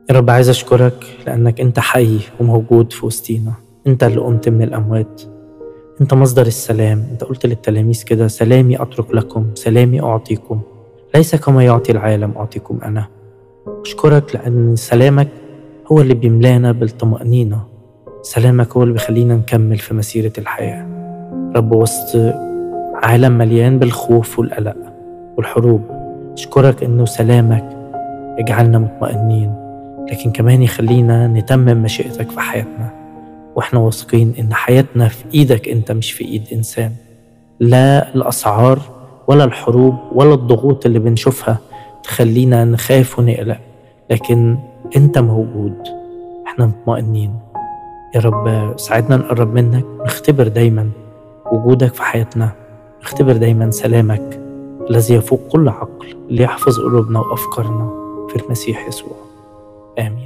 يا رب عايز أشكرك لأنك أنت حي وموجود في وسطينا أنت اللي قمت من الأموات أنت مصدر السلام أنت قلت للتلاميذ كده سلامي أترك لكم سلامي أعطيكم ليس كما يعطي العالم أعطيكم أنا أشكرك لأن سلامك هو اللي بيملانا بالطمأنينة سلامك هو اللي بيخلينا نكمل في مسيرة الحياة رب وسط عالم مليان بالخوف والقلق والحروب أشكرك إنه سلامك يجعلنا مطمئنين لكن كمان يخلينا نتمم مشيئتك في حياتنا واحنا واثقين ان حياتنا في ايدك انت مش في ايد انسان لا الاسعار ولا الحروب ولا الضغوط اللي بنشوفها تخلينا نخاف ونقلق لكن انت موجود احنا مطمئنين يا رب ساعدنا نقرب منك نختبر دايما وجودك في حياتنا نختبر دايما سلامك الذي يفوق كل عقل ليحفظ قلوبنا وافكارنا في المسيح يسوع آمين